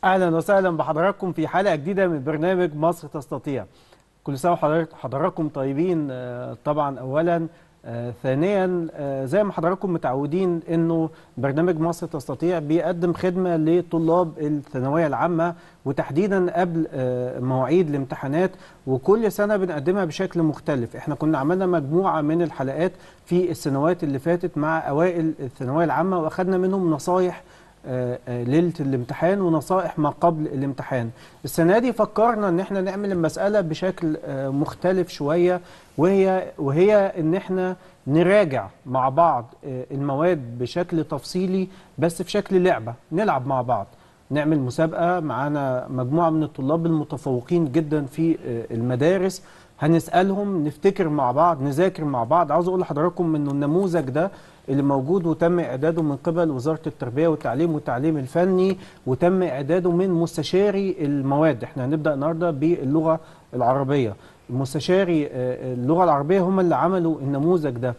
اهلا وسهلا بحضراتكم في حلقه جديده من برنامج مصر تستطيع كل سنه وحضراتكم طيبين آه، طبعا اولا آه، ثانيا آه، زي ما حضراتكم متعودين انه برنامج مصر تستطيع بيقدم خدمه لطلاب الثانويه العامه وتحديدا قبل آه، مواعيد الامتحانات وكل سنه بنقدمها بشكل مختلف احنا كنا عملنا مجموعه من الحلقات في السنوات اللي فاتت مع اوائل الثانويه العامه واخدنا منهم نصايح آه، آه، ليله الامتحان ونصائح ما قبل الامتحان السنه دي فكرنا ان احنا نعمل المساله بشكل آه، مختلف شويه وهي وهي ان احنا نراجع مع بعض آه، المواد بشكل تفصيلي بس في شكل لعبه نلعب مع بعض نعمل مسابقه معانا مجموعه من الطلاب المتفوقين جدا في آه، المدارس هنسالهم نفتكر مع بعض نذاكر مع بعض عاوز اقول لحضراتكم انه النموذج ده اللي موجود وتم اعداده من قبل وزاره التربيه والتعليم والتعليم الفني وتم اعداده من مستشاري المواد احنا هنبدا النهارده باللغه العربيه مستشاري آه، اللغه العربيه هم اللي عملوا النموذج ده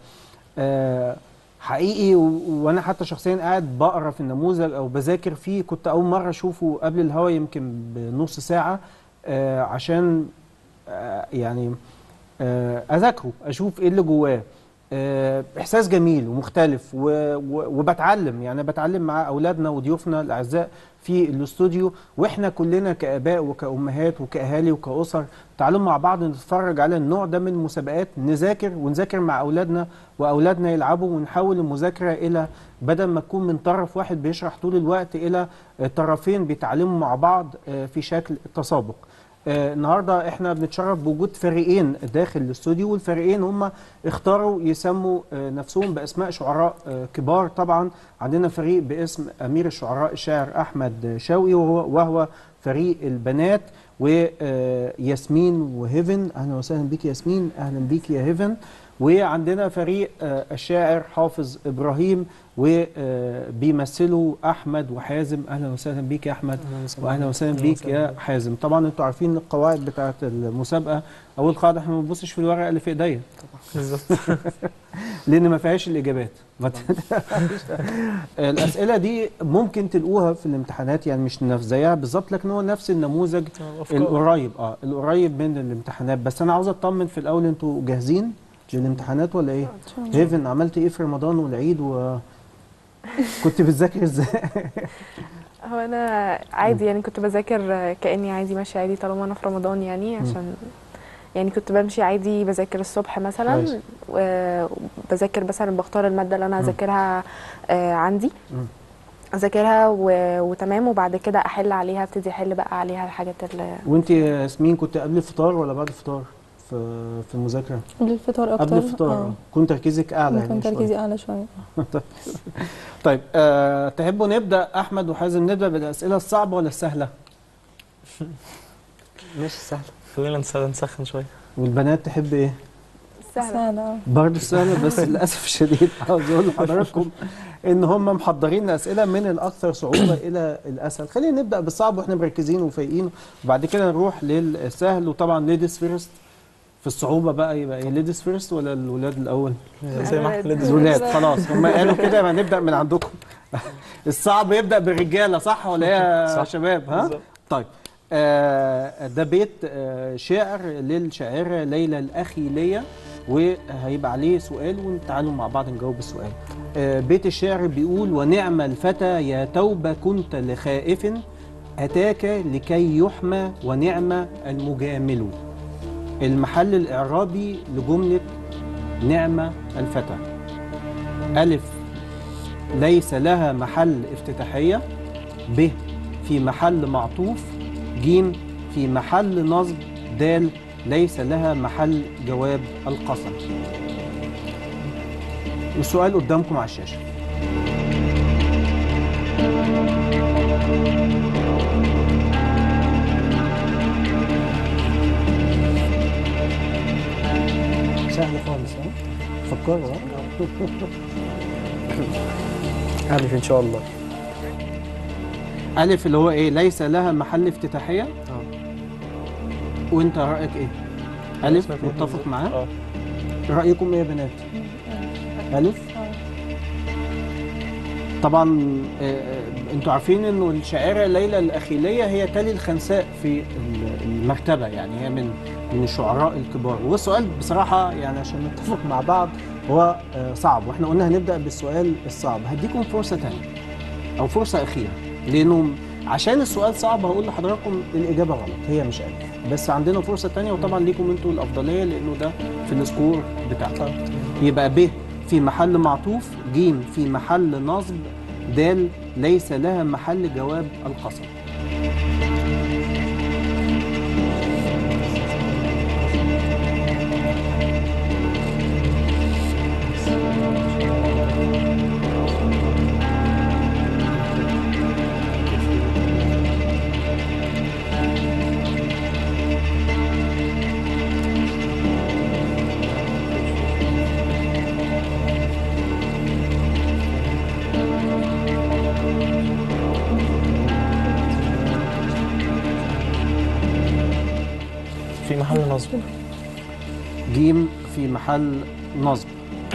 آه، حقيقي و- وانا حتى شخصيا قاعد بقرا في النموذج او بذاكر فيه كنت اول مره اشوفه قبل الهوا يمكن بنص ساعه آه، عشان آه، يعني آه، اذاكره اشوف ايه اللي جواه آه، احساس جميل ومختلف و- و- وبتعلم يعني بتعلم مع اولادنا وضيوفنا الاعزاء في الاستوديو واحنا كلنا كاباء وكامهات وكاهالي وكاسر تعالوا مع بعض نتفرج على النوع ده من المسابقات نذاكر ونذاكر مع اولادنا واولادنا يلعبوا ونحول المذاكره الى بدل ما تكون من طرف واحد بيشرح طول الوقت الى آه، طرفين بيتعلموا مع بعض آه، في شكل تسابق آه، النهارده احنا بنتشرف بوجود فريقين داخل الاستوديو والفريقين هم اختاروا يسموا آه، نفسهم باسماء شعراء آه، كبار طبعا عندنا فريق باسم امير الشعراء الشاعر احمد شوقي وهو وهو فريق البنات وياسمين وهيفن اهلا وسهلا بيك ياسمين اهلا بيك يا هيفن وعندنا فريق آه، الشاعر حافظ ابراهيم وبيمثلوا احمد وحازم اهلا وسهلا بيك يا احمد واهلا وسهلا بيك يا حازم طبعا انتوا عارفين القواعد بتاعه المسابقه اول قاعده احنا ما بنبصش في الورقه اللي في ايديا بالظبط لان ما فيهاش الاجابات ما تقلقش. الاسئله دي ممكن تلقوها في الامتحانات يعني مش نفس زيها بالظبط لكن هو نفس النموذج القريب اه القريب من الامتحانات بس انا عاوز اطمن في الاول انتوا جاهزين للامتحانات ولا ايه هيفن عملت ايه في رمضان والعيد و كنت بتذاكر ازاي هو انا عادي يعني كنت بذاكر كاني عادي ماشيه عادي طالما انا في رمضان يعني عشان يعني كنت بمشي عادي بذاكر الصبح كويس. مثلا وبذاكر مثلا بختار الماده اللي انا هذاكرها آه، عندي مم. اذاكرها و- وتمام وبعد كده احل عليها ابتدي احل بقى عليها الحاجات اللي وانت يا ياسمين كنت قبل الفطار ولا بعد الفطار في في المذاكره قبل الفطار اكتر قبل الفطار اه كنت تركيزك اعلى ممكن يعني شوية. تركيزي اعلى شويه طيب أه تحبوا نبدا احمد وحازم نبدا بالاسئله الصعبه ولا السهله ماشي سهل خلينا نس- نسخن شويه والبنات تحب ايه سهله سهله برضه السهله بس للاسف الشديد عاوز اقول لحضراتكم ان هم محضرين اسئله من الاكثر صعوبه الى الاسهل خلينا نبدا بالصعب واحنا مركزين وفايقين وبعد كده نروح للسهل وطبعا ليديز فيرست في الصعوبه بقى يبقى ايه ليديز فيرست ولا الولاد الاول زي ما احنا ليديز الولاد خلاص هم قالوا كده يبقى نبدا من عندكم الصعب يبدا بالرجاله صح ولا ايه يا صح. شباب ها بالظبط. طيب آه ده بيت آه شعر للشاعره ليلى الاخيليه وهيبقى عليه سؤال وتعالوا مع بعض نجاوب السؤال آه بيت الشعر بيقول ونعم الفتى يا توبة كنت لخائف أتاك لكي يحمى ونعم المجامل المحل الإعرابي لجملة نعم الفتى ألف ليس لها محل افتتاحية ب في محل معطوف ج في محل نصب د ليس لها محل جواب القسم السؤال قدامكم على الشاشة سهل خالص ها فكروا ها ألف إن شاء الله ألف اللي هو إيه ليس لها محل افتتاحية اه وأنت رأيك إيه؟ ألف اسمك إيه متفق بالظبط؟ معاه؟ اه رأيكم إيه يا بنات؟ ألف اه طبعا آه، انتوا عارفين انه الشاعره ليلى الاخيليه هي تالي الخنساء في ال- المرتبه يعني هي من من الشعراء الكبار والسؤال بصراحه يعني عشان نتفق مع بعض هو آه، صعب واحنا قلنا هنبدا بالسؤال الصعب هديكم فرصه ثانيه او فرصه اخيره لانه عشان السؤال صعب هقول لحضراتكم الاجابه غلط هي مش الف بس عندنا فرصه ثانيه وطبعا ليكم انتوا الافضليه لانه ده في السكور بتاعكم يبقى ب في محل معطوف ج في محل نصب د ليس لها محل جواب القسم في محل نصب ج في محل نصب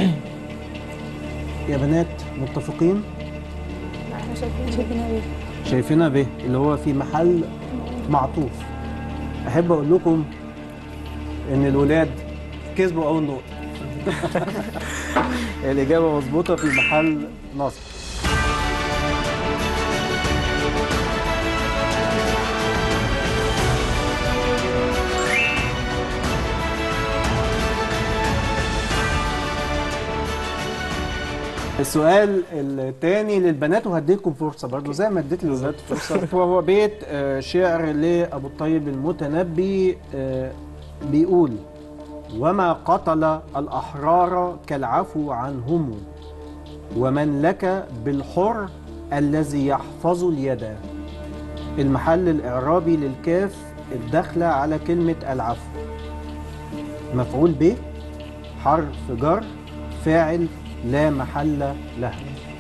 يا بنات متفقين احنا شايفين شايفينها بيه شايفينها ب اللي هو في محل معطوف احب اقول لكم ان الولاد كسبوا اول نقطه الاجابه مظبوطه في محل نصب السؤال الثاني للبنات وهديكم فرصه برضو زي ما اديت للولاد فرصه وهو بيت آه، شعر لابو الطيب المتنبي آه، بيقول وما قتل الاحرار كالعفو عنهم ومن لك بالحر الذي يحفظ اليد المحل الاعرابي للكاف الداخله على كلمه العفو مفعول به حرف جر فاعل لا محل له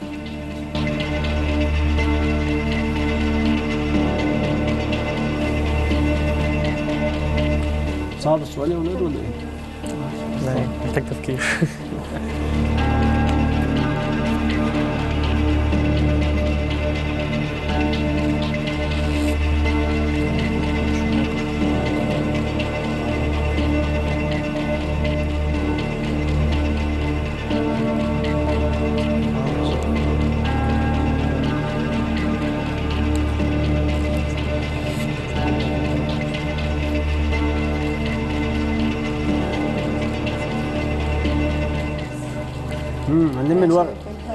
صعب السؤال يا ولاد ولا ايه؟ لا محتاج تفكير امم هنلم الورق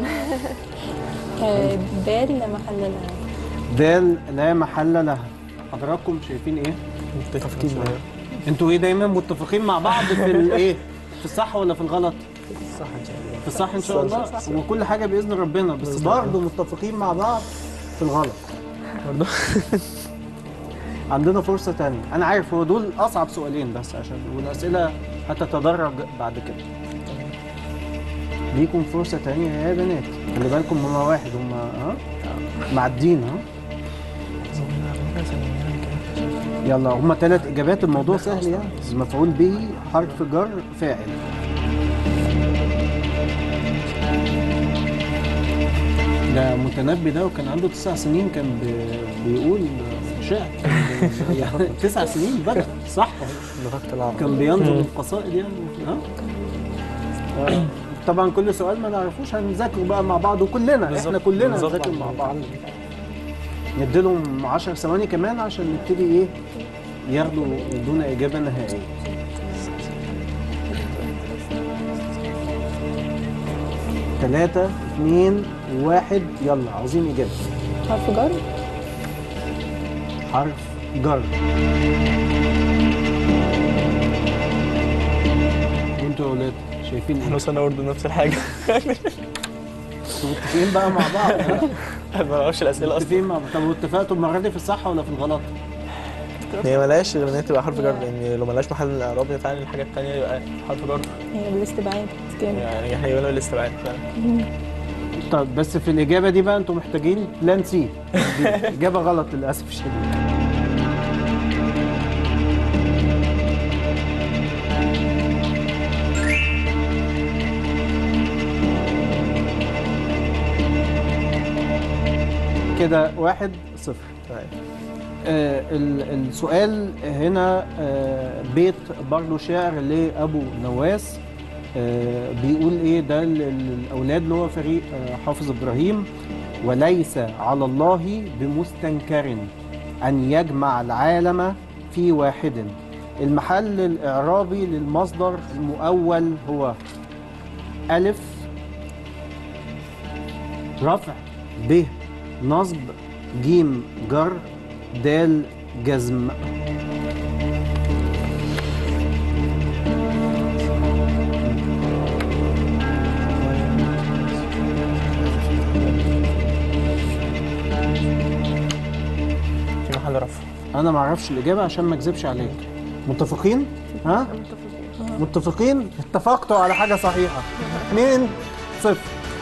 آه، دال لا محل لها دال لا محل لها حضراتكم شايفين ايه؟ تفكير شوية انتوا ايه دايما متفقين مع بعض في الايه؟ في الصح ولا في الغلط؟ صح ان شاء الله في الصح ان شاء الله وكل حاجه باذن ربنا بس برضه متفقين مع بعض في الغلط برضه عندنا فرصه تانية انا عارف هو دول اصعب سؤالين بس عشان والاسئله هتتدرج بعد كده ليكم فرصه تانية يا بنات خلي بالكم هما واحد هما ها معدين ها يلا هما ثلاث اجابات الموضوع سهل يعني المفعول به حرف جر فاعل ده متنبي ده وكان عنده تسع سنين كان بي- بيقول شعر يعني تسع سنين بدأ صح لغايه العرب كان بينظم القصائد يعني ها آه. طبعا كل سؤال ما نعرفوش هنذاكره بقى مع بعض وكلنا احنا بالظبط. كلنا بالظبط. نذاكر مع بعض نديلهم 10 ثواني كمان عشان نبتدي ايه ياخدوا يدونا اجابه نهائيه ثلاثة اثنين واحد يلا عاوزين إجابة حرف جر حرف جر وانتوا يا ولاد شايفين احنا ايه؟ وصلنا برضه نفس الحاجه انتوا متفقين بقى مع بعض ها؟ ما اعرفش الاسئله اصلا متفقين مع بعض طب واتفقتوا المرة دي في الصح ولا في الغلط؟ هي ملهاش غير ان هي تبقى حرف جر لان لو ملهاش محل اعراب فعلا الحاجه الثانيه يبقى حرف جر هي بالاستبعاد كده يعني احنا يبقى الاستبعاد فعلا طب بس في الإجابة دي بقى انتوا محتاجين بلان سي دي إجابة غلط للأسف الشديد كده واحد صفر طيب. آه ال- السؤال هنا آه بيت برضه شعر لأبو نواس آه بيقول إيه ده ل- للأولاد اللي هو فريق آه حافظ إبراهيم وليس على الله بمستنكر أن يجمع العالم في واحد المحل الإعرابي للمصدر المؤول هو ألف رفع ب نصب جيم جر دال جزم في محل رفع انا ما اعرفش الاجابه عشان ما اكذبش عليك متفقين ها متفقين متفقين اتفقتوا على حاجه صحيحه 2 صفر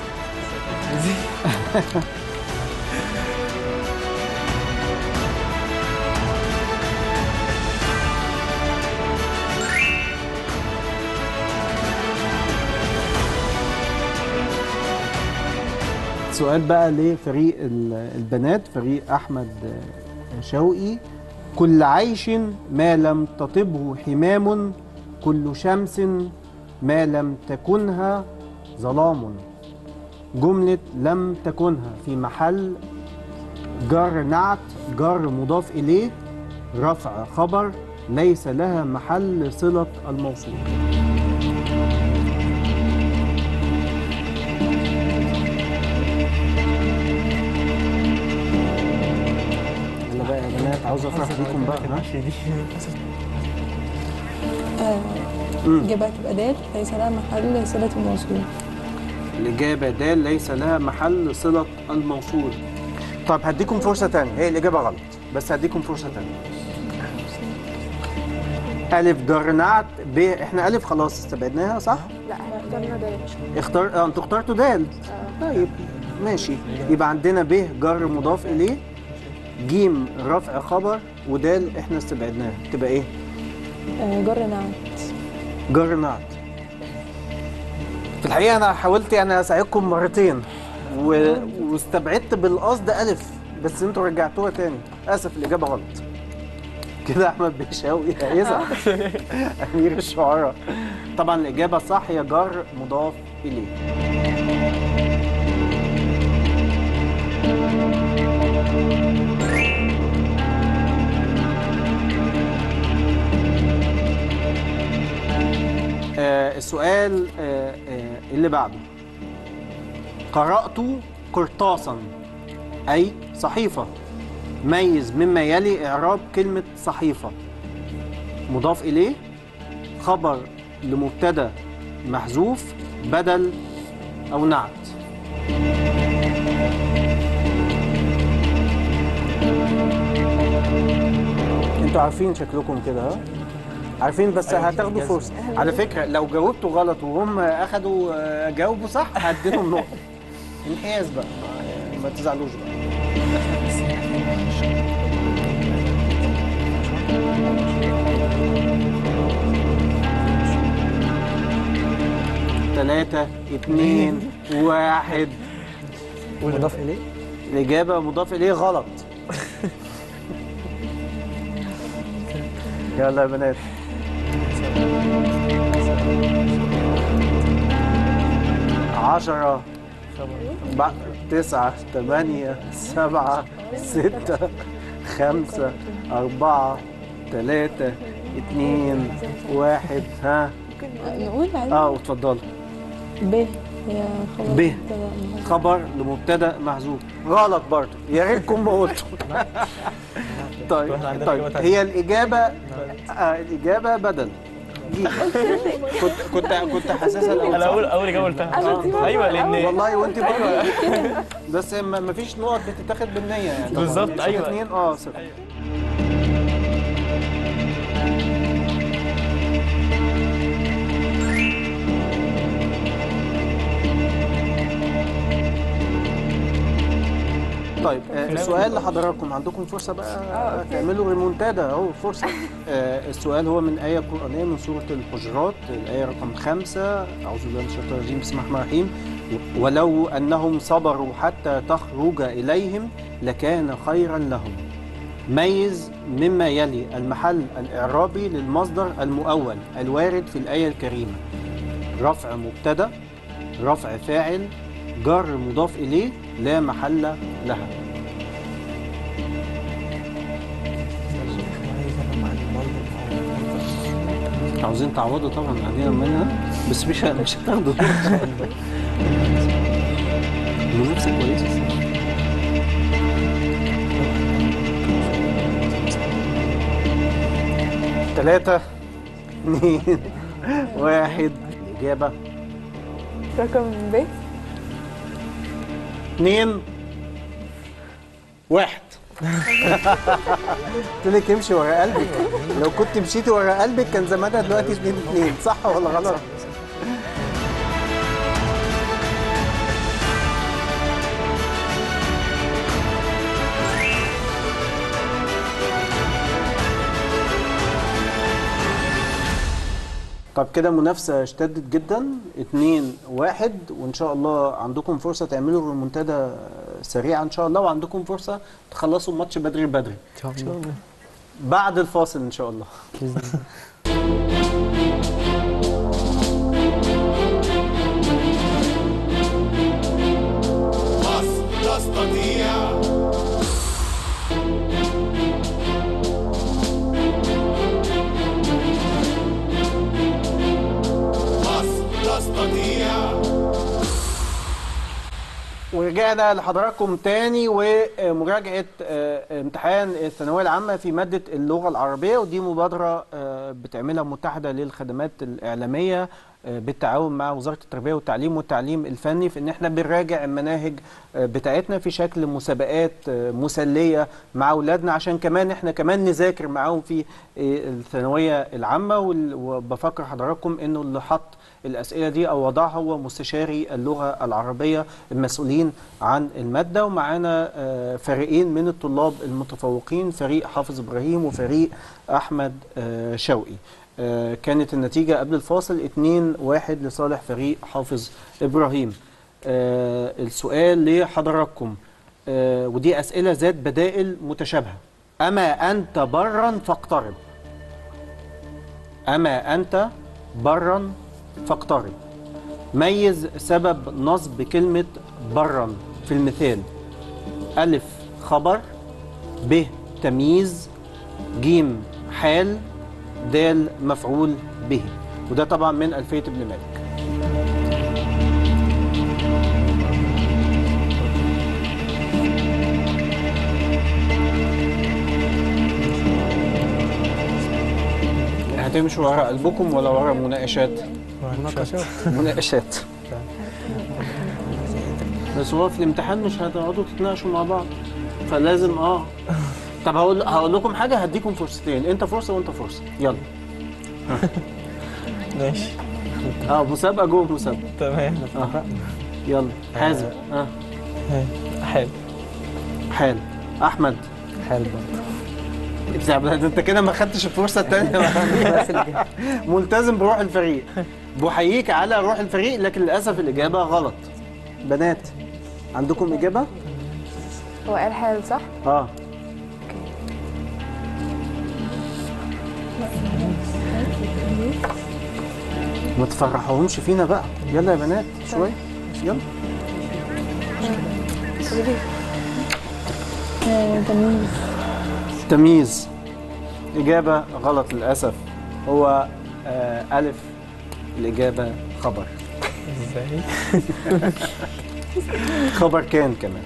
سؤال بقى لفريق ال- البنات فريق احمد شوقي كل عيش ما لم تطبه حمام كل شمس ما لم تكنها ظلام جملة لم تكنها في محل جر نعت جر مضاف إليه رفع خبر ليس لها محل صلة الموصول يلا بقى يا بنات عاوز افرح بيكم بقى ها آه، مم. إجابة هتبقى دال ليس لها محل صلة الموصول الإجابة د ليس لها محل صلة الموصول طب هديكم فرصة تانية هي الإجابة غلط بس هديكم فرصة تانية ألف جر نعت ب إحنا ألف خلاص استبعدناها صح؟ لا احنا اخترنا ده اختار آه أنتوا اخترتوا دال طيب ماشي يبقى عندنا ب جر مضاف إليه جيم رفع خبر ودال إحنا استبعدناها تبقى إيه؟ آه، جر نعت جر نعت في الحقيقة أنا حاولت يعني أساعدكم مرتين و... واستبعدت بالقصد ألف بس أنتوا رجعتوها تاني آسف الإجابة غلط كده أحمد بن شوقي هيزعل أمير الشعراء طبعا الإجابة الصح هي جر مضاف إليه آه السؤال آه آه اللي بعده قرأت قرطاسا أي صحيفة ميز مما يلي إعراب كلمة صحيفة مضاف إليه خبر لمبتدأ محذوف بدل أو نعت انتوا عارفين شكلكم كده ها عارفين بس هتاخدوا فرصه على فكره لو جاوبتوا غلط وهم اخدوا آه، جاوبوا صح هديهم نقطه انحياز بقى ما- ما تزعلوش بقى ثلاثة اتنين واحد مضاف اليه الإجابة مضاف إليه غلط يلا يا بنات عشرة بع- تسعة ثمانية سبعة ستة خمسة أربعة ثلاثة اتنين واحد ها آه، نقول عادي اه اتفضلوا ب هي خبر ب. مبتدأ. خبر لمبتدا محذوف غلط برضه يا ريتكم ما قلتوا طيب إحنا عندنا طيب إجابة تانية. هي الاجابه آه الاجابه بدل جيم. كنت كنت كنت حاسسها الاول انا صح؟ اول اول اجابه قلتها أنا دي برضه ايوه لان والله وانت برضه بس ما ما فيش نقط بتتاخد بالنية يعني طبعاً. بالظبط، مش أيوة. اتنين اه صفر طيب آه، السؤال لحضراتكم عندكم فرصة بقى أوكي. تعملوا ريمونتادا اهو فرصة آه، السؤال هو من آية قرآنية من سورة الحجرات الآية رقم خمسة أعوذ بالله من الشيطان الرجيم بسم الله الرحمن الرحيم ولو أنهم صبروا حتى تخرج إليهم لكان خيرا لهم ميز مما يلي المحل الإعرابي للمصدر المؤول الوارد في الآية الكريمة رفع مبتدأ رفع فاعل جر مضاف إليه لا محل لها عاوزين تعوضوا طبعا قاعدين منها بس مش مش هتاخدوا المنافسة كويسة ثلاثة اثنين واحد الإجابة رقم ب اثنين واحد قلت لك امشي ورا قلبك لو كنت مشيتي ورا قلبك كان زمانها دلوقتي اتنين اتنين صح ولا غلط؟ طب كده منافسة اشتدت جدا اتنين واحد وان شاء الله عندكم فرصة تعملوا ريمونتادا سريعة ان شاء الله وعندكم فرصة تخلصوا الماتش بدري بدري ان شاء الله بعد الفاصل ان شاء الله مصر تستطيع مصر تستطيع ورجعنا لحضراتكم تاني ومراجعة آه، امتحان الثانوية العامة في مادة اللغة العربية ودي مبادرة آه، بتعملها متحدة للخدمات الإعلامية آه، بالتعاون مع وزارة التربية والتعليم والتعليم الفني في ان احنا بنراجع المناهج آه، بتاعتنا في شكل مسابقات آه، مسلية مع اولادنا عشان كمان احنا كمان نذاكر معاهم في آه، الثانوية العامة وال- وبفكر حضراتكم انه اللي حط الأسئلة دي أو وضعها هو مستشاري اللغة العربية المسؤولين عن المادة ومعانا آه، فريقين من الطلاب المتفوقين فريق حافظ إبراهيم وفريق أحمد آه، شوقي آه، كانت النتيجة قبل الفاصل 2-1 لصالح فريق حافظ إبراهيم آه، السؤال لحضراتكم آه، ودي أسئلة ذات بدائل متشابهة أما أنت برا فاقترب أما أنت برا فاقترب ميز سبب نصب كلمة برا في المثال ألف خبر ب تمييز جيم حال دال مفعول به وده طبعا من ألفية ابن مالك هتمشوا ورا قلبكم ولا ورا مناقشات؟ مناقشات مناقشات بس هو في الامتحان مش هتقعدوا تتناقشوا مع بعض فلازم اه طب هقول هقول لكم حاجه هديكم فرصتين انت فرصه وانت فرصه يلا ماشي اه مسابقه جوه مسابقه تمام اه يلا حازم اه حلو حال احمد حلو برضه بتاع- ده انت كده ما خدتش الفرصه الثانيه ملتزم بروح الفريق بحييك على روح الفريق لكن للاسف الاجابه غلط بنات عندكم اجابه هو قال حال صح؟ اه ما تفرحوهمش فينا بقى يلا يا بنات شويه يلا قولي. آه، تمييز تمييز إجابة غلط للأسف هو آه ألف الإجابة خبر ازاي خبر كان كمان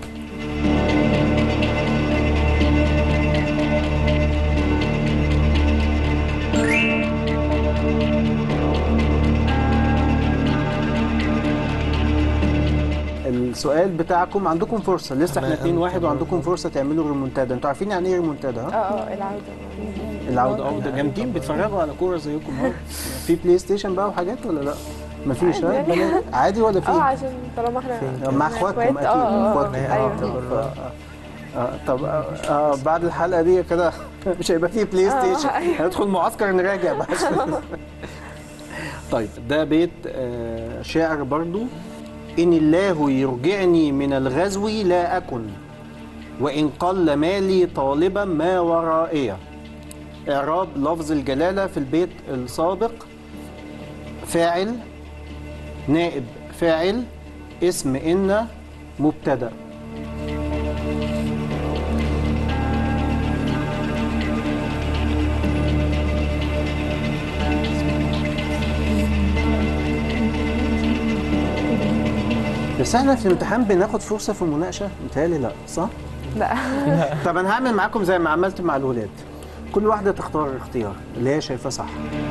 السؤال بتاعكم عندكم فرصة لسه احنا أما 2 1 أنت وعندكم فرصة تعملوا ريمونتادا انتوا عارفين يعني ايه ريمونتادا ها؟ اه اه العودة العودة اه ده جامدين بيتفرجوا على كورة زيكم اهو في بلاي ستيشن بقى وحاجات ولا لا؟ مفيش ها؟ عادي يعني. بنات؟ عادي ولا في؟ اه عشان طالما احنا مع إحنا اخواتكم إخوات، اكيد اه اه اخواتكم اه ايوه ف- آه طب آه آه بعد الحلقه دي كده مش هيبقى فيه بلاي آه، ستيشن أيوة. هندخل معسكر نراجع بقى طيب ده بيت آه شعر برضو إن الله يرجعني من الغزو لا أكن وإن قل مالي طالبا ما ورائي إعراب لفظ الجلالة في البيت السابق فاعل نائب فاعل اسم إن مبتدأ بس احنا في الامتحان بناخد فرصة في المناقشة؟ متهيألي لا صح؟ لا طب انا هعمل معاكم زي ما عملت مع الولاد كل واحدة تختار اختيار اللي هي شايفاه صح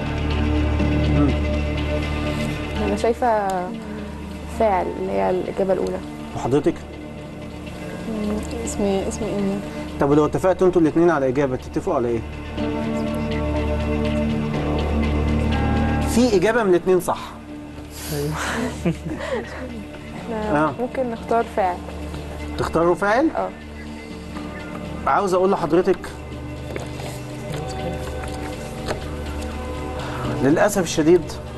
انا شايفه فاعل اللي هي الاجابه الاولى وحضرتك اسمي اسمي إني طب لو اتفقتوا انتوا الاثنين على اجابة تتفقوا على ايه؟ في اجابة من الاثنين صح احنا آه. ممكن نختار فاعل تختاروا فاعل؟ اه عاوز اقول لحضرتك للاسف الشديد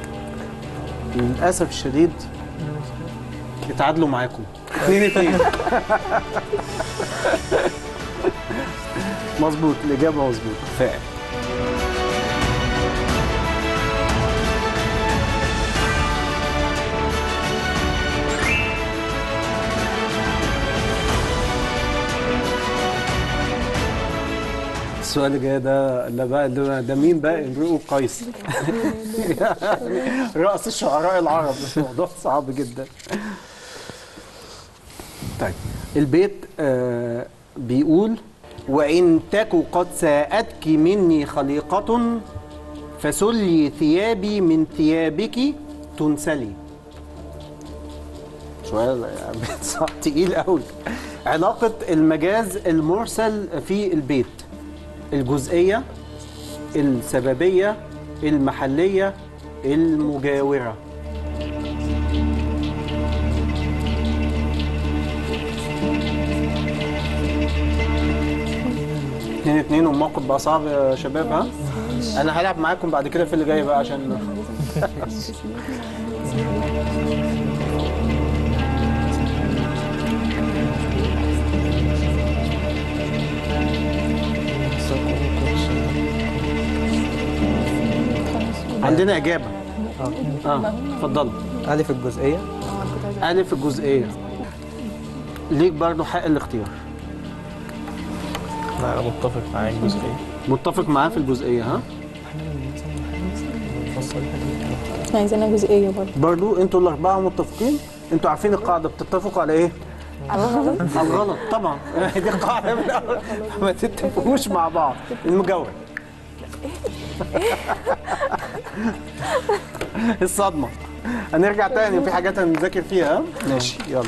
للاسف الشديد اتعادلوا معاكم اتنين اتنين مظبوط الاجابه مظبوط فاعل السؤال اللي جاي ده لا بقى ده, ده مين بقى امرؤ قيس يعني رأس الشعراء العرب الموضوع صعب جدا طيب البيت آه بيقول وإن تك قد ساءتك مني خليقة فسلي ثيابي من ثيابك تنسلي سؤال يعني صعب تقيل قوي علاقة المجاز المرسل في البيت الجزئية السببية المحلية المجاورة اتنين اتنين والموقف بقى صعب يا شباب ها انا هلعب معاكم بعد كده في اللي جاي بقى عشان عندنا اجابه اه اتفضل ألف الجزئية الف الجزئيه ليك برضو حق الاختيار لا أنا متفق معاك الجزئية متفق معاه في الجزئيه ها احنا عايزينها جزئية برضه برضو انتوا الاربعه متفقين انتوا عارفين القاعده بتتفقوا على ايه على غلط على الغلط طبعا دي قاعده من الاول ما تتفقوش مع بعض المجاور الصدمه هنرجع تاني في حاجات هنذاكر فيها ها؟ ماشي يلا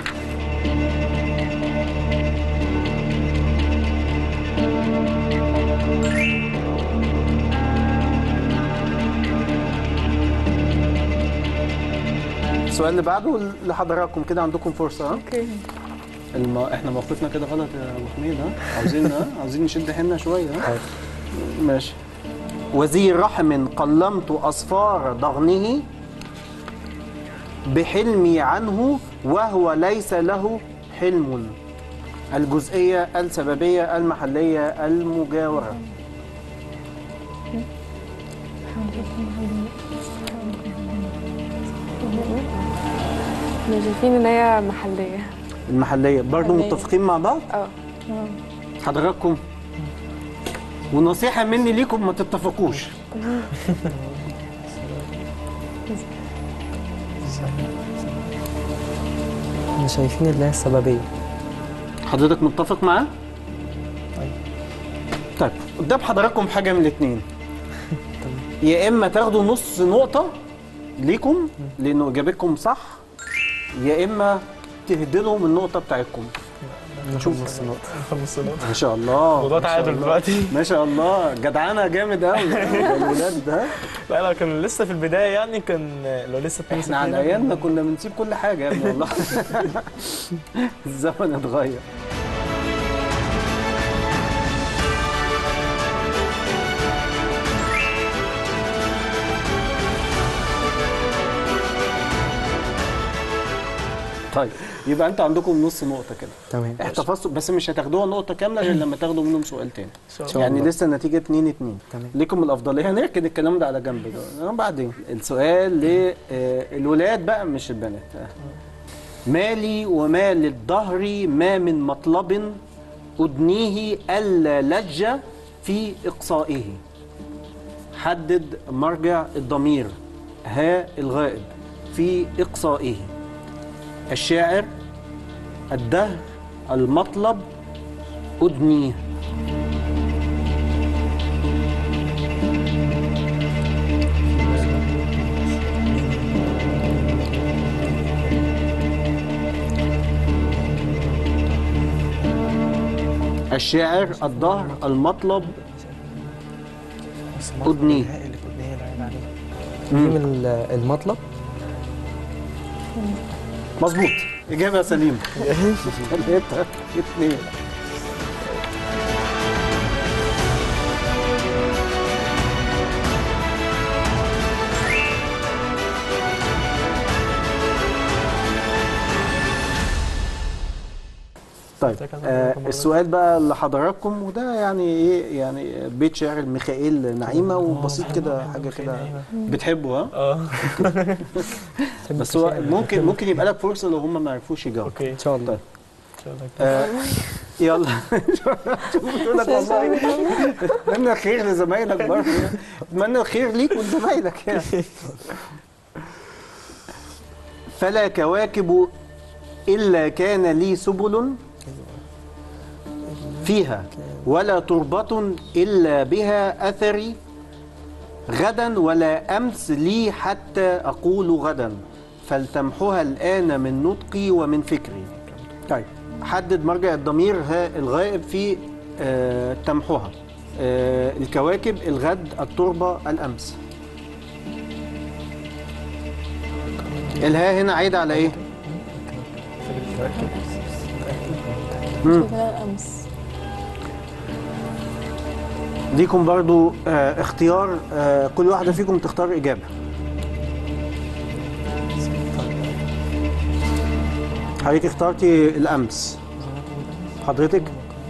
السؤال اللي بعده لحضراتكم كده عندكم فرصه ها اوكي الم... احنا موقفنا كده غلط يا ابو حميد ها عاوزين ها عاوزين نشد حيلنا شويه ها ماشي وذي رحم قلمت اصفار ضغنه بحلمي عنه وهو ليس له حلم الجزئيه السببيه المحليه المجاوره احنا شايفين ان هي محليه المحليه برضو محلية. متفقين مع بعض اه حضراتكم ونصيحه مني ليكم ما تتفقوش احنا شايفين اللي هي السببية حضرتك متفق معاه؟ طيب قدام حضراتكم حاجة من الاتنين يا إما تاخدوا نص نقطة ليكم لأنه إجابتكم صح يا إما تهدلوا من النقطة بتاعتكم نشوف نص نقطة نص نقطة ما شاء الله موضوع ما شاء تعادل الله. دلوقتي. ما شاء الله جدعانة جامد قوي الولاد ده لا لا كان لسه في البداية يعني كان لو لسه اتنين احنا على ستين ايامنا كنا بنسيب كل حاجة يا ابني والله الزمن اتغير طيب يبقى انتوا عندكم نص نقطه كده تمام احتفظتوا بس مش هتاخدوها نقطه كامله غير لما تاخدوا منهم سؤال تاني شاء يعني الله. لسه النتيجه 2 2 تمام ليكم الافضليه هنركن الكلام ده على جنب ده بعدين السؤال للولاد بقى مش البنات مالي وما للدهر ما من مطلب أدنيه ألا لج في إقصائه حدد مرجع الضمير ها الغائب في إقصائه الشاعر الدهر المطلب أدنيه الشاعر الدهر المطلب أدنيه. دي من ال- المطلب مظبوط إجابة سليمة ثلاثة اثنين طيب آه السؤال بقى لحضراتكم وده يعني ايه يعني بيت شعر ميخائيل نعيمه وبسيط كده حاجه كده بتحبه ها اه بس هو ممكن ممكن يبقى لك فرصه لو هم ما عرفوش يجاوبوا اوكي ان شاء الله طيب. ان شاء الله آه يلا شوف بتقول لك والله اتمنى الخير لزمايلك برضه اتمنى الخير ليك ولزمايلك يعني فلا كواكب إلا كان لي سبل فيها ولا تربة إلا بها أثري غدا ولا أمس لي حتى أقول غدا فلتمحها الآن من نطقي ومن فكري طيب حدد مرجع الضمير ها الغائب في آه تمحها آه الكواكب الغد التربة الأمس الها هنا عايدة على إيه؟ مم. شايفة الأمس ليكم برضو آه اختيار آه كل واحدة فيكم تختار إجابة حضرتك اخترتي الأمس حضرتك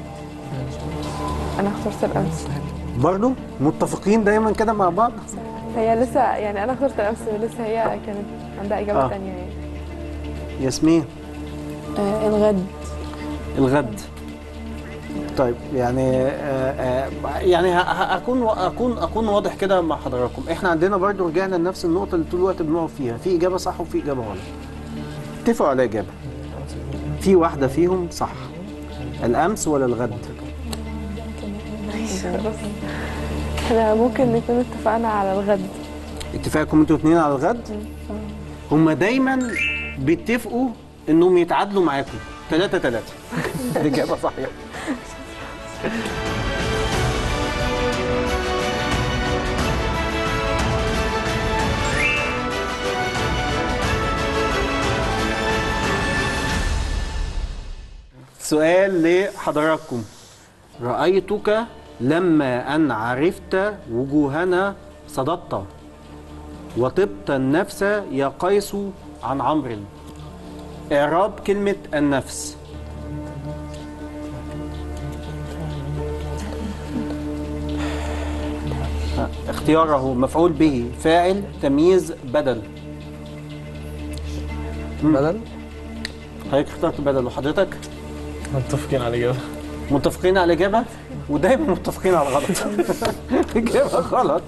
انا اخترت الامس برضو متفقين دايما كده مع بعض هي لسه يعني انا اخترت الامس ولسه هي كانت عندها اجابه آه. تانية يعني ياسمين آه الغد الغد طيب يعني آه آه يعني ه- ه- اكون اكون اكون واضح كده مع حضراتكم احنا عندنا برضو رجعنا لنفس النقطه اللي طول الوقت بنقف فيها في اجابه صح وفي اجابه غلط اتفقوا على اجابه في واحده فيهم صح الامس ولا الغد بس احنا ممكن نكون اتفقنا على الغد اتفاقكم انتوا اتنين على الغد هما دايما بيتفقوا انهم يتعادلوا معاكم ثلاثة ثلاثة الإجابة صحيحة سؤال لحضراتكم رأيتك لما أن عرفت وجوهنا صددت وطبت النفس يا قيس عن عمرو إعراب كلمة النفس ها، اختياره مفعول به فاعل تمييز بدل بدل حضرتك اخترت بدل وحضرتك متفقين على الاجابه متفقين على الإجابة ودايما متفقين على الغلط إجابة غلط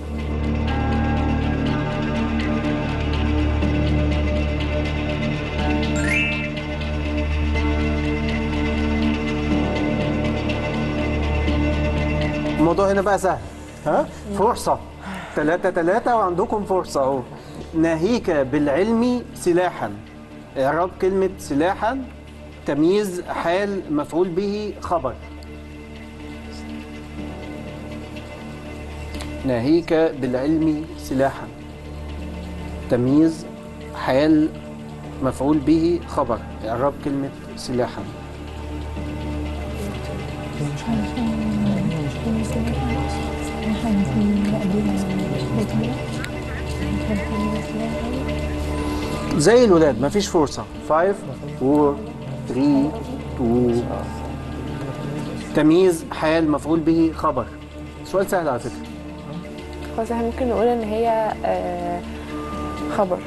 الموضوع هنا بقى سهل ها فرصة ثلاثة ثلاثة وعندكم فرصة أهو ناهيك بالعلم سلاحا إعراب كلمة سلاحا تمييز حال مفعول به خبر ناهيك بالعلم سلاحا تمييز حال مفعول به خبر إعراب كلمة سلاحا زي الولاد مفيش فرصة 5 4 3 2 تمييز حال مفعول به خبر سؤال سهل على فكرة خلاص احنا ممكن نقول ان هي آه، خبر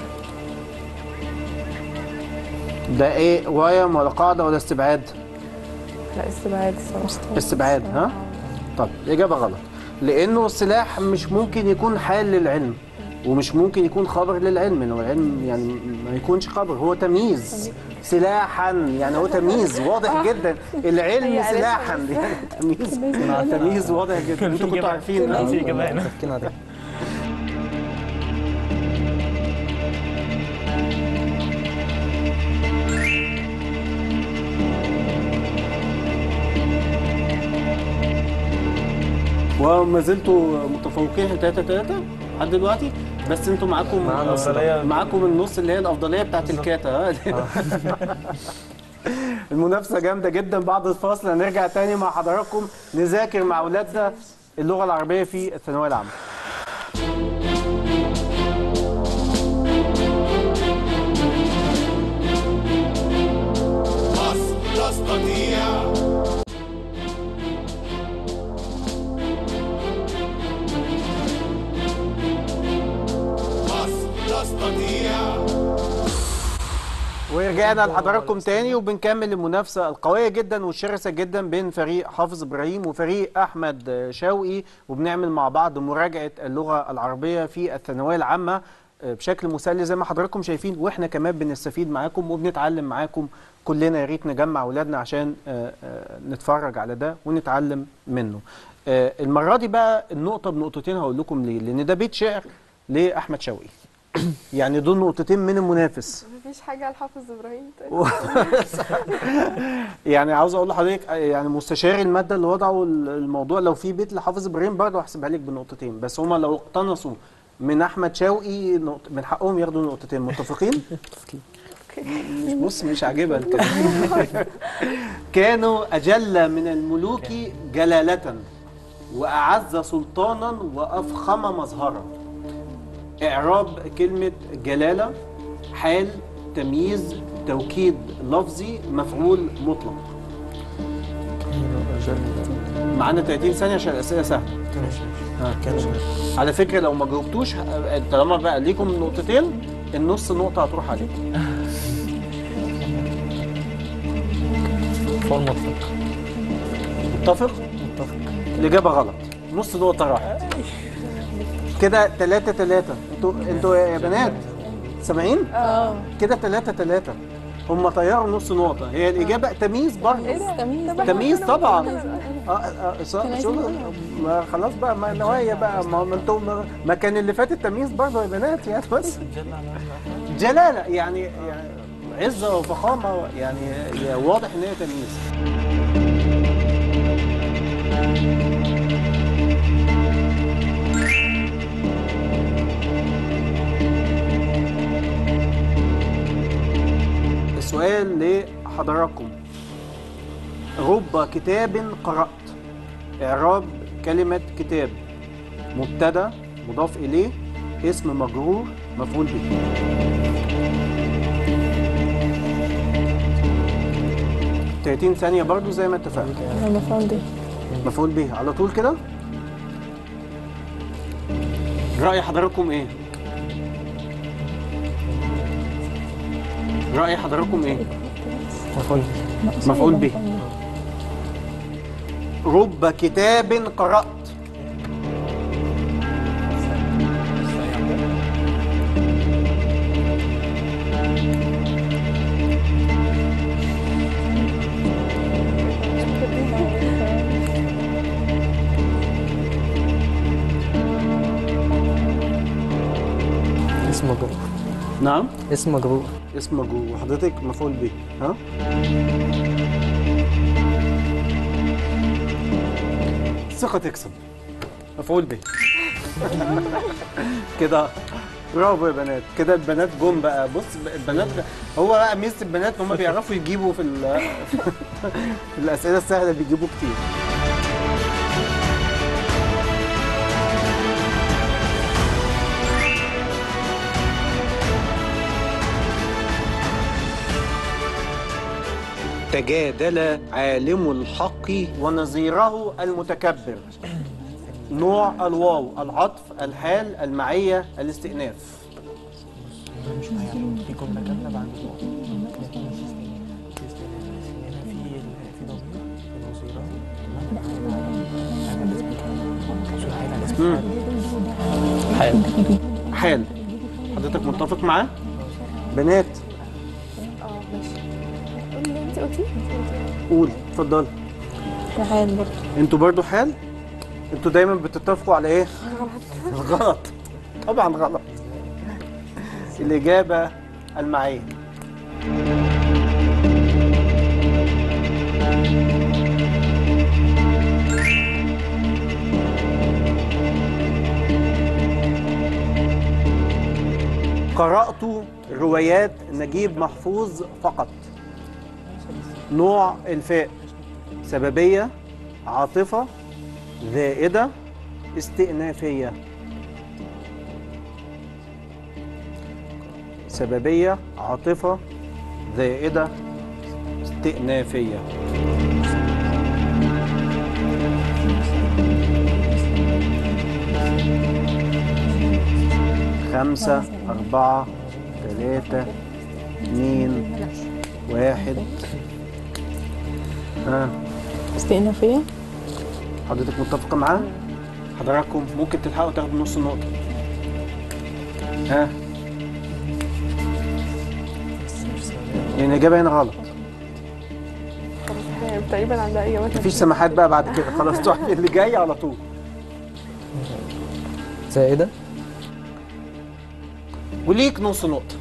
ده ايه وايم ولا قاعدة ولا استبعاد؟ لا استبعاد الصراحه استبعاد ها؟ طب الإجابة غلط لأنه السلاح مش ممكن يكون حال للعلم ومش ممكن يكون خبر للعلم لو العلم يعني ما يكونش خبر هو تمييز سلاحا يعني هو تمييز واضح جدا العلم هي قالتها سلاحا بس. يعني تمييز تمييز واضح جدا انتوا كنتوا عارفين كان ها؟ في كمان فكنا ده وما زلتوا متفوقين 3 3 لحد دلوقتي بس انتوا معاكم معانا الأفضلية. معاكم النص اللي هي الافضليه بتاعت الكاتا ها المنافسه جامده جدا بعد الفاصل هنرجع تاني مع حضراتكم نذاكر مع اولادنا اللغه العربيه في الثانويه العامه مصر تستطيع مصر تستطيع ورجعنا لحضراتكم تاني وبنكمل المنافسه القويه جدا والشرسه جدا بين فريق حافظ ابراهيم وفريق احمد شوقي وبنعمل مع بعض مراجعه اللغه العربيه في الثانويه العامه بشكل مسلي زي ما حضراتكم شايفين واحنا كمان بنستفيد معاكم وبنتعلم معاكم كلنا يا ريت نجمع اولادنا عشان آه، آه، نتفرج على ده ونتعلم منه. آه، المره دي بقى النقطه بنقطتين هقول لكم ليه؟ لان ده بيت شعر لاحمد شوقي. يعني دول نقطتين من المنافس. مفيش حاجه لحافظ ابراهيم تاني يعني عاوز اقول لحضرتك يعني مستشار الماده اللي وضعوا الموضوع لو في بيت لحافظ ابراهيم برضه هحسبها لك بنقطتين بس هما لو اقتنصوا من احمد شوقي نقط من حقهم ياخدوا نقطتين متفقين؟ مش بص مش عاجبها الكلام كانوا اجل من الملوك جلاله واعز سلطانا وافخم مظهرا اعراب كلمه جلاله حال تمييز توكيد لفظي مفعول مطلق معانا 30 ثانيه عشان الاسئله سهله ها. على فكره لو ما جاوبتوش ه- طالما بقى ليكم نقطتين النص نقطه هتروح عليكم فول مطلق متفق متفق الاجابه غلط نص نقطه راحت كده 3 3 انتوا انتوا يا بنات سامعين اه كده 3 3 هم طيروا نص نقطه هي الاجابه تمييز برضه تمييز تمييز طبعا اه اه ص- كان شو عايزين ما خلاص بقى ما نوايا بقى ما ما انتم ما- ما كان اللي فات التمييز برضه يا بنات يعني بس جلاله يعني يعني عزه وفخامه يعني هي واضح ان هي تمييز السؤال لحضراتكم رب كتاب قرأت إعراب كلمة كتاب مبتدأ مضاف إليه اسم مجرور مفعول به تلاتين ثانية برضو زي ما اتفقنا انا مفهوم دي مفعول به على طول كده رأي حضراتكم ايه؟ رأي حضراتكم ايه؟ مفعول مفعول به رب كتاب قرأت اسم مجرور نعم اسم مجرور اسم مجرور وحضرتك مفعول به ها ثقة تكسب مفعول به كده برافو يا بنات كده البنات جم بقى بص البنات هو بقى ميزة البنات ان هم بيعرفوا يجيبوا في ال- في الأسئلة السهلة بيجيبوا كتير تجادل عالم الحق ونظيره المتكبر نوع الواو العطف الحال المعية الاستئناف مش معايا في جمله كامله بعد الواو لكن مفيش هنا في في ضمير المصيره حال حال حضرتك متفق معاه بنات اه ماشي قولي اللي انت قلتيه قول اتفضل حال برضه انتوا برضو حال انتوا دايما بتتفقوا على ايه غلط طبعا غلط الاجابه المعيه قرأت روايات نجيب محفوظ فقط نوع الفاء سببية عاطفة زائدة استئنافية سببية عاطفة زائدة استئنافية خمسة أربعة ثلاثة اثنين واحد ها استئنافية حضرتك متفقة معاه؟ حضراتكم ممكن تلحقوا تاخدوا نص النقطة. ها؟ يعني الإجابة هنا غلط. خلاص هي تقريبا عندها اجابات مفيش سماحات بقى بعد كده خلاص تروح اللي جاي على طول. زائدة وليك نص نقطة.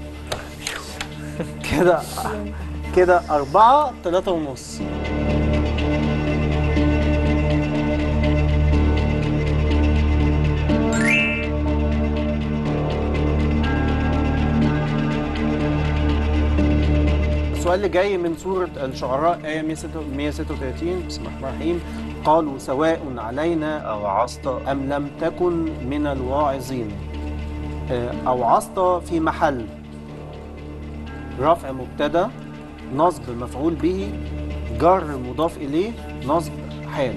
كده كده أربعة ثلاثة ونص. السؤال اللي جاي من سورة الشعراء آية 136 بسم الله الرحمن الرحيم قالوا سواء علينا أوعظت أم لم تكن من الواعظين آه، أوعظت في محل رفع مبتدا نصب مفعول به جر مضاف إليه نصب حال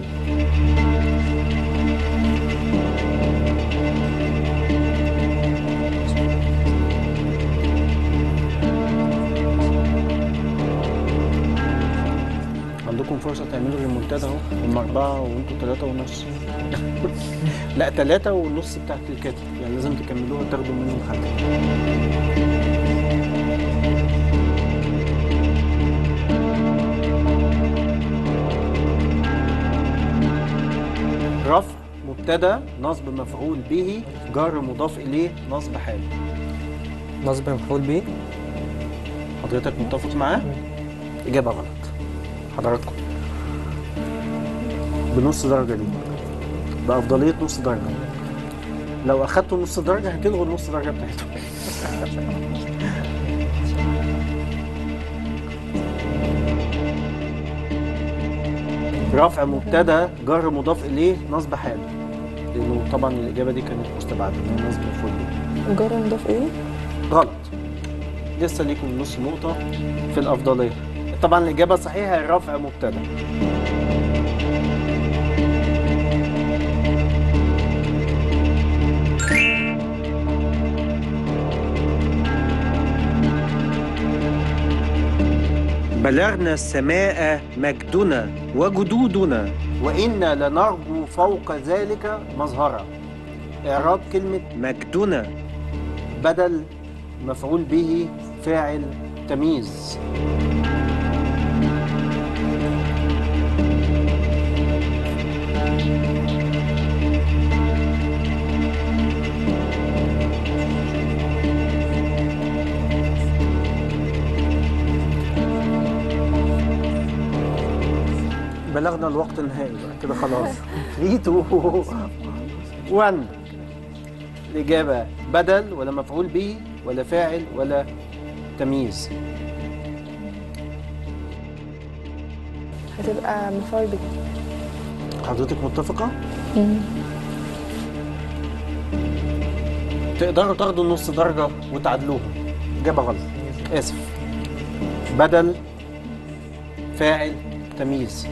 عندكم فرصة تعملوا ريمونتادا اهو هم أربعة وأنتوا ثلاثة ونص لا ثلاثة والنص بتاعت الكاتب يعني لازم تكملوها تاخدوا منهم حاجة رفع مبتدا نصب مفعول به جر مضاف إليه نصب حال نصب مفعول به حضرتك متفق معاه؟ إجابة غلط حضراتكم بنص درجة دي بأفضلية نص درجة لو أخدتوا نص درجة هتلغوا النص درجة بتاعتهم رفع مبتدا جر مضاف إليه نصب حال لأنه طبعا الإجابة دي كانت مستبعدة إن هي نصب مفعول به جر مضاف ايه؟ غلط لسه ليكم نص نقطة في الأفضلية طبعا الإجابة الصحيحة هي رفع مبتدا بلغنا السماء مجدنا وجدودنا وإنا لنرجو فوق ذلك مظهرا إعراب كلمة مجدنا بدل مفعول به فاعل تمييز بلغنا الوقت النهائي بقى كده خلاص 3 2 1 الإجابة بدل ولا مفعول به ولا فاعل ولا تمييز هتبقى مفعول به حضرتك متفقة؟ تقدروا تاخدوا نص درجة وتعادلوها إجابة غلط آسف بدل فاعل تمييز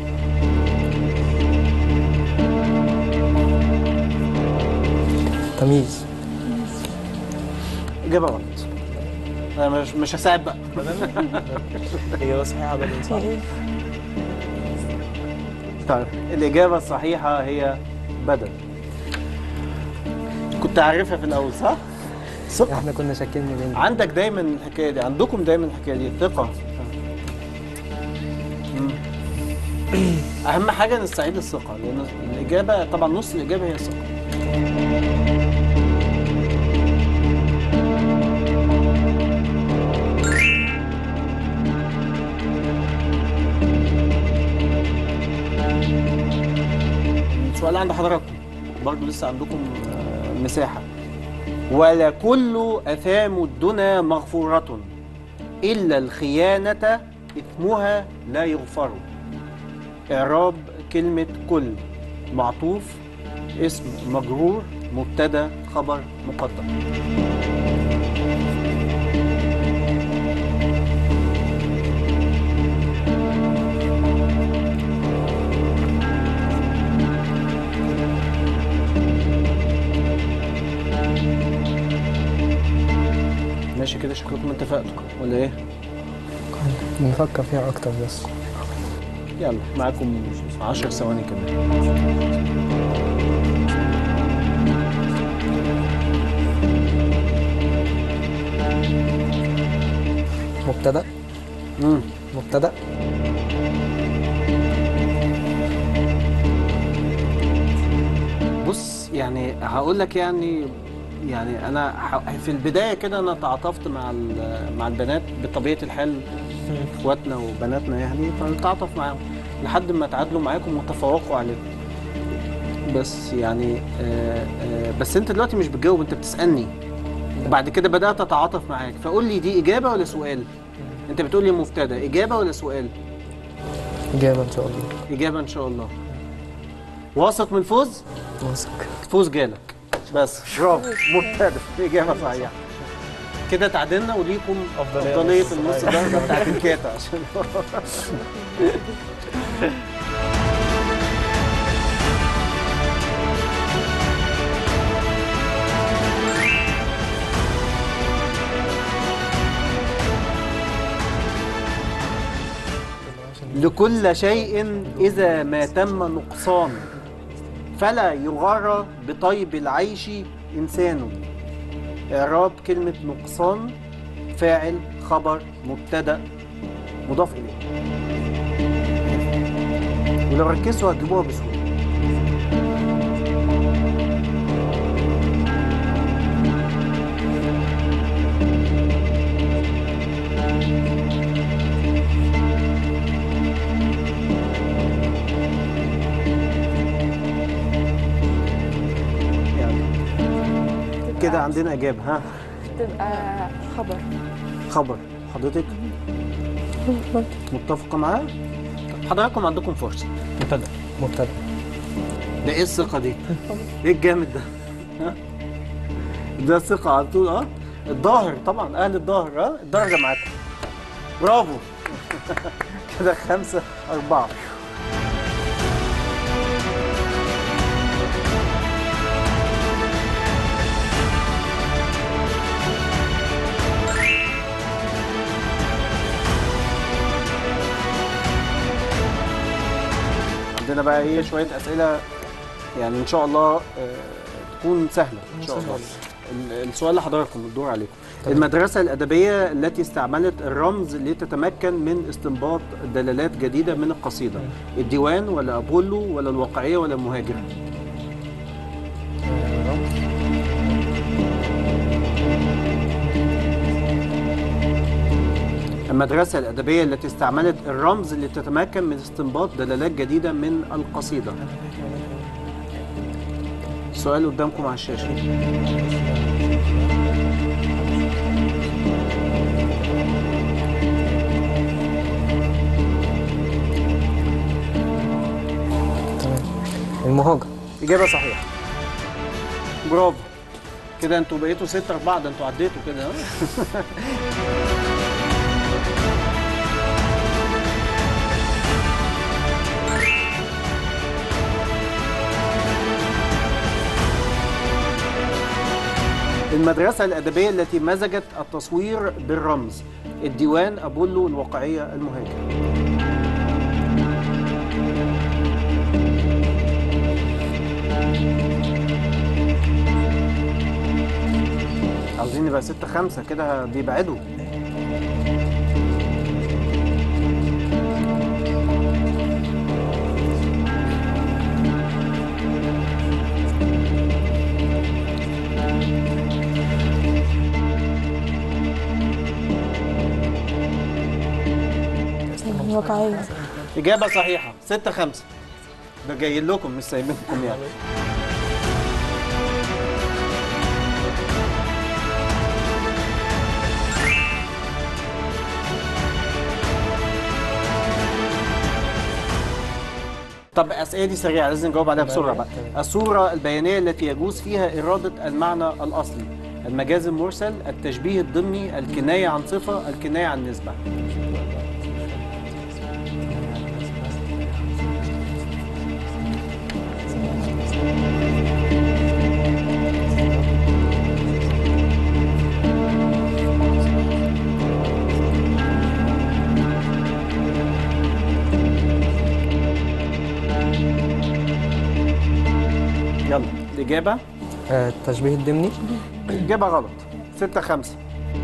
تمييز إجابة غلط أنا مش مش هساعد بقى إجابة صحيحة بدل صح؟ في ايه طيب الإجابة الصحيحة هي بدل كنت عارفها في الأول صح؟ ثقة احنا كنا شاكين منين عندك دايما الحكاية دي عندكم دايما الحكاية دي ثقة مم. أهم حاجة نستعيد الثقة لأن الإجابة طبعا نص الإجابة هي الثقة سؤال عند حضراتكم برضو لسه عندكم آه، مساحة ولا كل أثام الدنا مغفورة إلا الخيانة إثمها لا يغفر إعراب كلمة كل معطوف اسم مجرور مبتدا خبر مقدم ماشي كده شكلكم اتفقتوا ولا ايه؟ بنفكر فيها اكتر بس يلا معاكم 10 ثواني كمان مبتدا امم مبتدا بص يعني هقول لك يعني يعني انا ح- في البدايه كده انا تعاطفت مع ال- مع البنات بطبيعه الحال اخواتنا وبناتنا يعني فتعاطف معاهم لحد ما تعادلوا معاكم وتفوقوا عليكم بس يعني آه آه بس انت دلوقتي مش بتجاوب انت بتسالني وبعد كده بدات اتعاطف معاك فقول لي دي اجابه ولا سؤال انت بتقول لي مبتدا اجابه ولا سؤال اجابه ان شاء الله اجابه ان شاء الله واثق من الفوز واثق الفوز جالك بس برافو مبتدأ إجابة صحيحة كده تعادلنا وليكم أفضلية أفضلية نص. النص درجة بتاعت الكاتا عشان لكل شيء إذا ما تم نقصان فلا يغار بطيب العيش إنسان إعراب كلمة نقصان فاعل خبر مبتدأ مضاف إليه ولو ركزتوا هتجيبوها بسهولة يعني كده عندنا إجابة ها تبقى خبر خبر حضرتك متفقة معاه؟ طب حضراتكم عندكم فرصة مبتدأ مبتدا ده ايه الثقة دي؟ ايه الجامد ده؟ ها؟ ده الثقة على طول اه الظاهر طبعا اهل الظاهر اه الدرجة معاكم برافو كده خمسة أربعة عندنا بقى ايه شوية أسئلة يعني إن شاء الله آه، تكون سهلة إن شاء الله ال- السؤال اللي حضراتكم الدور عليكم المدرسة الأدبية التي استعملت الرمز لتتمكن من استنباط دلالات جديدة من القصيدة الديوان ولا أبولو ولا الواقعية ولا المهاجر المدرسة الأدبية التي استعملت الرمز لتتمكن من استنباط دلالات جديدة من القصيدة السؤال قدامكم على الشاشة تمام المهاجر إجابة صحيحة برافو كده انتوا بقيتوا ستة أربعة ده انتوا عديتوا كده ها؟ المدرسة الأدبية التي مزجت التصوير بالرمز الديوان أبولو الواقعية المهاجر عاوزين نبقى ستة خمسة كده بيبعدوا واقعية إجابة صحيحة ستة خمسة ده جاي لكم مش سايبينكم يعني طب الأسئلة دي سريعة لازم نجاوب عليها بسرعة بقى الصورة البيانية التي يجوز فيها إرادة المعنى الأصلي المجاز المرسل التشبيه الضمني الكناية عن صفة الكناية عن نسبة يلا الإجابة آه، التشبيه الضمني إجابة غلط ستة خمسة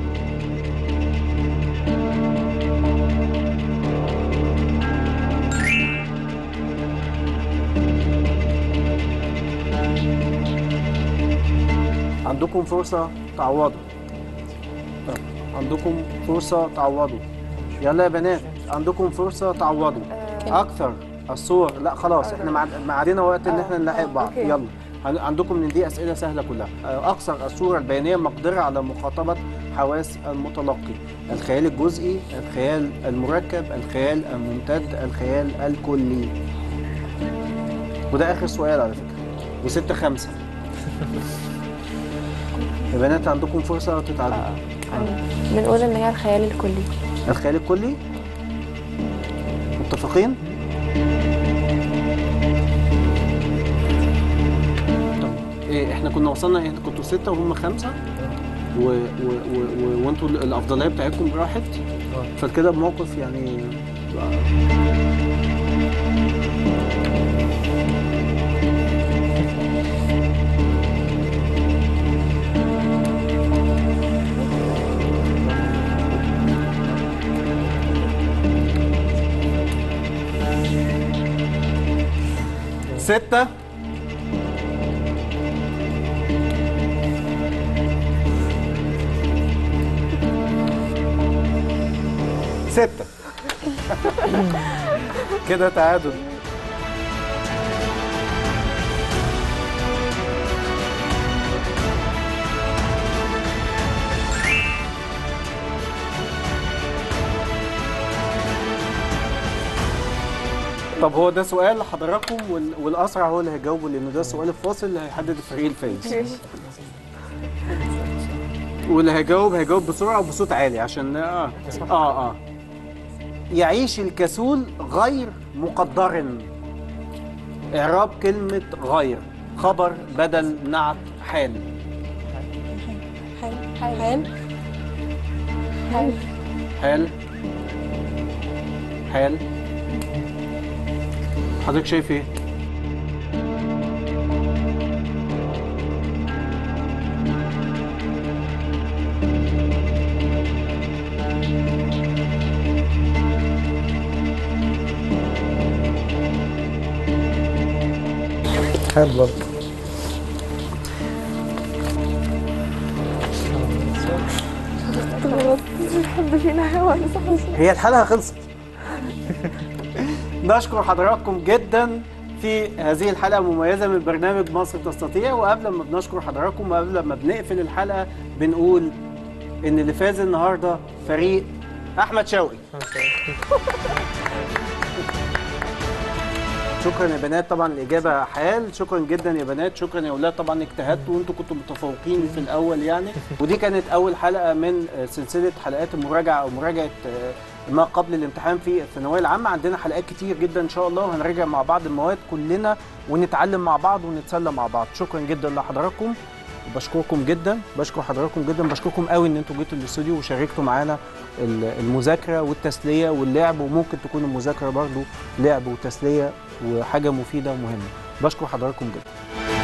عندكم فرصة تعوضوا عندكم فرصة تعوضوا يلا يا بنات عندكم فرصة تعوضوا أكثر الصور لا خلاص احنا مع- معادنا وقت ان احنا نلاحق بعض أوكي. يلا عن- عندكم من دي اسئله سهله كلها آه، اكثر الصوره البيانيه مقدره على مخاطبه حواس المتلقي الخيال الجزئي الخيال المركب الخيال الممتد الخيال الكلي وده اخر سؤال على فكره وستة خمسة يا بنات عندكم فرصة تتعادلوا بنقول ان هي الخيال الكلي الخيال الكلي متفقين؟ طب إيه احنا كنا وصلنا ايه كنتوا ستة وهم خمسة و و و و وانتوا الافضليه بتاعتكم راحت فكده بموقف يعني ستة ستة كده تعادل طب هو ده سؤال لحضراتكم وال- والاسرع هو اللي هيجاوبه لان ده السؤال الفاصل اللي هيحدد الفريق الفايز واللي هيجاوب هيجاوب بسرعه وبصوت عالي عشان اه اه, آه. يعيش الكسول غير مقدر اعراب كلمه غير خبر بدل نعت حال حال حال حال حال حال حضرتك شايف ايه حال برضه حد فينا هوا هي الحلقه خلصت نشكر حضراتكم جدا في هذه الحلقه المميزه من برنامج مصر تستطيع وقبل ما بنشكر حضراتكم وقبل ما بنقفل الحلقه بنقول ان اللي فاز النهارده فريق احمد شوقي شكرا يا بنات طبعا الاجابه حال شكرا جدا يا بنات شكرا يا اولاد طبعا اجتهدتوا وانتوا كنتوا متفوقين في الاول يعني ودي كانت اول حلقه من آه، سلسله حلقات المراجعه او مراجعه آه، ما قبل الامتحان في الثانويه العامه عندنا حلقات كتير جدا ان شاء الله وهنراجع مع بعض المواد كلنا ونتعلم مع بعض ونتسلى مع بعض شكرا جدا لحضراتكم وبشكركم جدا بشكر حضراتكم جدا بشكركم قوي ان انتوا جيتوا الاستوديو وشاركتوا معانا ال- المذاكره والتسليه واللعب وممكن تكون المذاكره برضو لعب وتسليه وحاجه مفيده ومهمه بشكر حضراتكم جدا